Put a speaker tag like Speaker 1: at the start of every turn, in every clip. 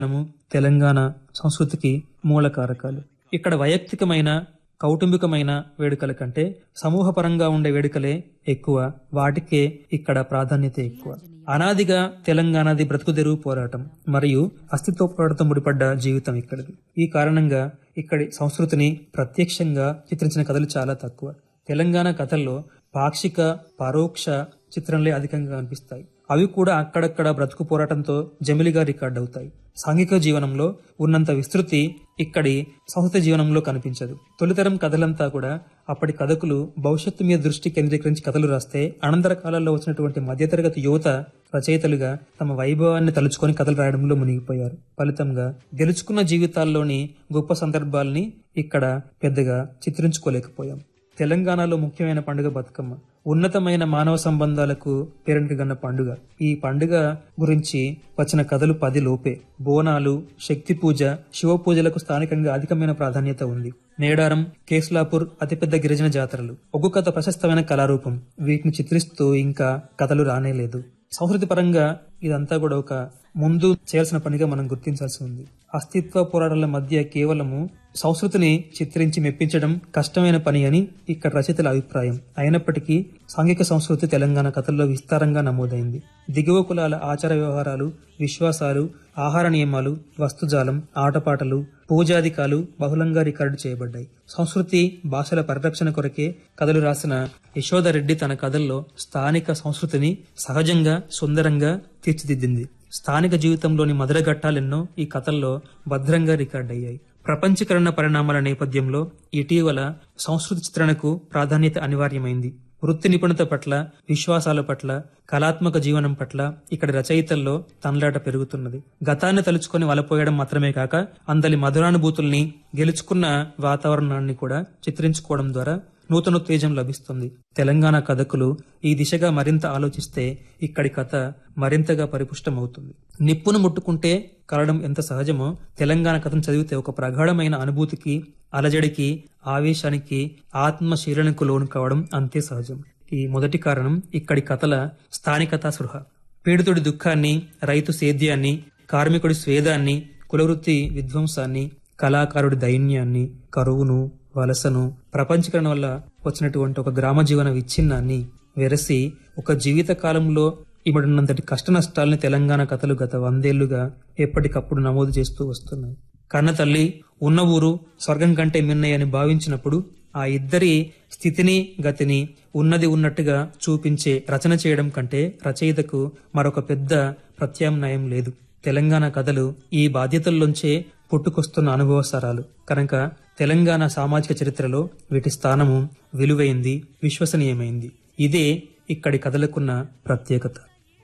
Speaker 1: మనము తెలంగాణ సంస్కృతికి మూల కారకాలు ఇక్కడ వైయక్తికమైన కౌటుంబికమైన వేడుకల కంటే సమూహపరంగా ఉండే వేడుకలే ఎక్కువ వాటికే ఇక్కడ ప్రాధాన్యత ఎక్కువ అనాదిగా తెలంగాణది బ్రతుకుదెరువు పోరాటం మరియు అస్తిత్వ పోరాటంతో ముడిపడ్డ జీవితం ఇక్కడిది ఈ కారణంగా ఇక్కడి సంస్కృతిని ప్రత్యక్షంగా చిత్రించిన కథలు చాలా తక్కువ తెలంగాణ కథల్లో పాక్షిక పరోక్ష చిత్రంలే అధికంగా కనిపిస్తాయి అవి కూడా అక్కడక్కడ బ్రతుకు పోరాటంతో జమిలిగా రికార్డ్ అవుతాయి సాంఘిక జీవనంలో ఉన్నంత విస్తృతి ఇక్కడి సంస్కృతి జీవనంలో కనిపించదు తొలితరం కథలంతా కూడా అప్పటి కథకులు భవిష్యత్తు మీద దృష్టి కేంద్రీకరించి కథలు రాస్తే అనంతర కాలంలో వచ్చినటువంటి మధ్యతరగతి యువత రచయితలుగా తమ వైభవాన్ని తలుచుకొని కథలు రాయడంలో మునిగిపోయారు ఫలితంగా గెలుచుకున్న జీవితాల్లోని గొప్ప సందర్భాల్ని ఇక్కడ పెద్దగా చిత్రించుకోలేకపోయాం తెలంగాణలో ముఖ్యమైన పండుగ బతుకమ్మ ఉన్నతమైన మానవ సంబంధాలకు పేరెంట్గన్న పండుగ ఈ పండుగ గురించి వచ్చిన కథలు పది లోపే బోనాలు శక్తి పూజ శివ పూజలకు స్థానికంగా అధికమైన ప్రాధాన్యత ఉంది నేడారం కేస్లాపూర్ అతిపెద్ద గిరిజన జాతరలు ఒగ్గు కథ ప్రశస్తమైన కళారూపం వీటిని చిత్రిస్తూ ఇంకా కథలు రానేలేదు సంస్కృతి పరంగా ఇదంతా కూడా ఒక ముందు చేయాల్సిన పనిగా మనం గుర్తించాల్సి ఉంది అస్తిత్వ పోరాటాల మధ్య కేవలము సంస్కృతిని చిత్రించి మెప్పించడం కష్టమైన పని అని ఇక్కడ రచయితల అభిప్రాయం అయినప్పటికీ సాంఘిక సంస్కృతి తెలంగాణ కథల్లో విస్తారంగా నమోదైంది దిగువ కులాల ఆచార వ్యవహారాలు విశ్వాసాలు ఆహార నియమాలు వస్తుజాలం ఆటపాటలు పూజాధికాలు బహుళంగా రికార్డు చేయబడ్డాయి సంస్కృతి భాషల పరిరక్షణ కొరకే కథలు రాసిన యశోదరెడ్డి తన కథల్లో స్థానిక సంస్కృతిని సహజంగా సుందరంగా తీర్చిదిద్దింది స్థానిక జీవితంలోని మధుర ఘట్టాలెన్నో ఈ కథల్లో భద్రంగా రికార్డయ్యాయి ప్రపంచీకరణ పరిణామాల నేపథ్యంలో ఇటీవల సంస్కృతి చిత్రణకు ప్రాధాన్యత అనివార్యమైంది వృత్తి నిపుణత పట్ల విశ్వాసాల పట్ల కళాత్మక జీవనం పట్ల ఇక్కడి రచయితల్లో తనలాట పెరుగుతున్నది గతాన్ని తలుచుకొని వలపోయడం మాత్రమే కాక అందలి మధురానుభూతుల్ని గెలుచుకున్న వాతావరణాన్ని కూడా చిత్రించుకోవడం ద్వారా నూతన ఉత్తేజం లభిస్తుంది తెలంగాణ కథకులు ఈ దిశగా మరింత ఆలోచిస్తే ఇక్కడి కథ మరింతగా పరిపుష్టమవుతుంది నిప్పును ముట్టుకుంటే కలడం ఎంత సహజమో తెలంగాణ కథను చదివితే ఒక ప్రగాఢమైన అనుభూతికి అలజడికి ఆవేశానికి ఆత్మశీలనకు లోను కావడం అంతే సహజం ఈ మొదటి కారణం ఇక్కడి కథల స్థానికతా స్పృహ పీడితుడి దుఃఖాన్ని రైతు సేద్యాన్ని కార్మికుడి స్వేదాన్ని కులవృత్తి విధ్వంసాన్ని కళాకారుడి దైన్యాన్ని కరువును వలసను ప్రపంచీకరణ వల్ల వచ్చినటువంటి ఒక గ్రామ జీవన విచ్ఛిన్నాన్ని వెరసి ఒక జీవిత కాలంలో ఇబడినంతటి కష్ట నష్టాలని తెలంగాణ కథలు గత వందేళ్లుగా ఎప్పటికప్పుడు నమోదు చేస్తూ వస్తున్నాయి కన్న తల్లి ఉన్న ఊరు స్వర్గం కంటే మిన్నయ్యని భావించినప్పుడు ఆ ఇద్దరి స్థితిని గతిని ఉన్నది ఉన్నట్టుగా చూపించే రచన చేయడం కంటే రచయితకు మరొక పెద్ద ప్రత్యామ్నాయం లేదు తెలంగాణ కథలు ఈ బాధ్యతల్లోంచే పుట్టుకొస్తున్న అనుభవసారాలు కనుక తెలంగాణ సామాజిక చరిత్రలో వీటి స్థానము విలువైంది విశ్వసనీయమైంది ఇదే ఇక్కడి కథలకున్న ప్రత్యేకత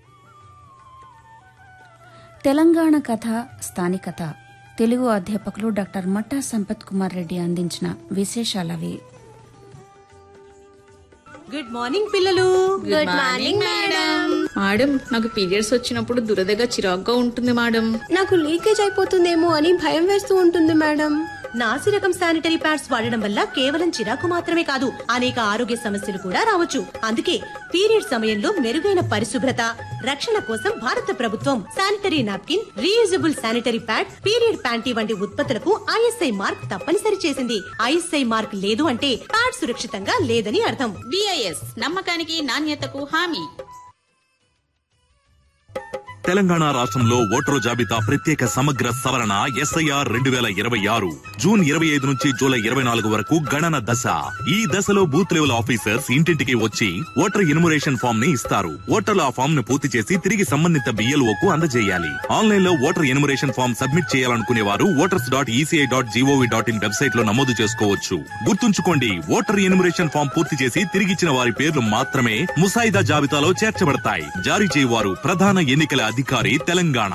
Speaker 2: తెలంగాణ కథ స్థానికత తెలుగు అధ్యాపకులు డాక్టర్ మట్టా సంపత్ కుమార్ రెడ్డి అందించిన విశేషాలవి
Speaker 3: గుడ్ మార్నింగ్ పిల్లలు
Speaker 4: గుడ్ మార్నింగ్ మేడం మేడం నాకు పీరియడ్స్ వచ్చినప్పుడు దురదగా చిరాగ్గా ఉంటుంది మేడం
Speaker 5: నాకు లీకేజ్ అయిపోతుందేమో అని భయం వేస్తూ ఉంటుంది మేడం
Speaker 3: నాసి రకం శానిటరీ ప్యాడ్స్ వాడడం వల్ల కేవలం చిరాకు మాత్రమే కాదు అనేక ఆరోగ్య సమస్యలు కూడా రావచ్చు అందుకే పీరియడ్ సమయంలో మెరుగైన పరిశుభ్రత రక్షణ కోసం భారత ప్రభుత్వం sanitary napkin reusable sanitary pad period panty వంటి ఉత్పత్తులకు ఐఎస్ఐ మార్క్ తప్పనిసరి చేసింది ఐఎస్ఐ మార్క్ లేదు అంటే ప్యాడ్ సురక్షితంగా లేదని అర్థం
Speaker 4: బిఐఎస్ నమ్మకానికి నాణ్యతకు హామీ
Speaker 6: తెలంగాణ రాష్ట్రంలో ఓటరు జాబితా ప్రత్యేక సమగ్ర సవరణ ఎస్ఐఆర్ రెండు వేల ఇరవై ఆరు జూన్ ఇరవై ఐదు నుంచి జూలై ఇరవై నాలుగు వరకు గణన దశ ఈ దశలో బూత్ లెవెల్ ఆఫీసర్స్ ఇంటింటికి వచ్చి ఓటర్ ఇనుమరేషన్ ఫామ్ ని ఇస్తారు ఓటర్లు ఆ ఫామ్ ను పూర్తి చేసి తిరిగి సంబంధిత బిఎల్ఓ కు అందజేయాలి ఆన్లైన్ లో ఓటర్ ఎనుమరేషన్ ఫామ్ సబ్మిట్ చేయాలనుకునే వారు voters dot ECI dot gov dot in website లో నమోదు చేసుకోవచ్చు గుర్తుంచుకోండి ఓటర్ ఎనుమరేషన్ ఫామ్ పూర్తి చేసి తిరిగిచ్చిన వారి పేర్లు మాత్రమే ముసాయిదా జాబితాలో చేర్చబడతాయి జారీ చేయవారు ప్రధాన ఎన్నికల అధికారి తెలంగాణ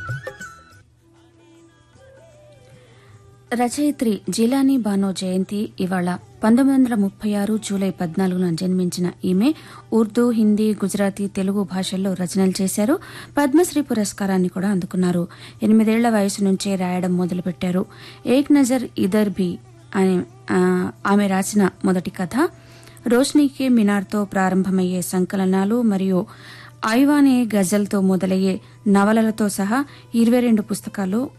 Speaker 2: రచయిత్రి జిలానీ బానో జయంతి ఇవాళ పంతొమ్మిది వందల ముప్పై ఆరు జూలై పద్నాలుగున జన్మించిన ఈమె ఉర్దూ హిందీ గుజరాతీ తెలుగు భాషల్లో రచనలు చేశారు పద్మశ్రీ పురస్కారాన్ని కూడా అందుకున్నారు ఎనిమిదేళ్ల వయసు నుంచే రాయడం మొదలుపెట్టారు ఏక్ నజర్ ఇదర్ బి అనే ఆ, ఆమె రాసిన మొదటి కథ రోష్నీకే మినార్తో ప్రారంభమయ్యే సంకలనాలు మరియు ఐవానే గజల్తో మొదలయ్యే నవలలతో సహా ఇరవై రెండు పుస్తకాలు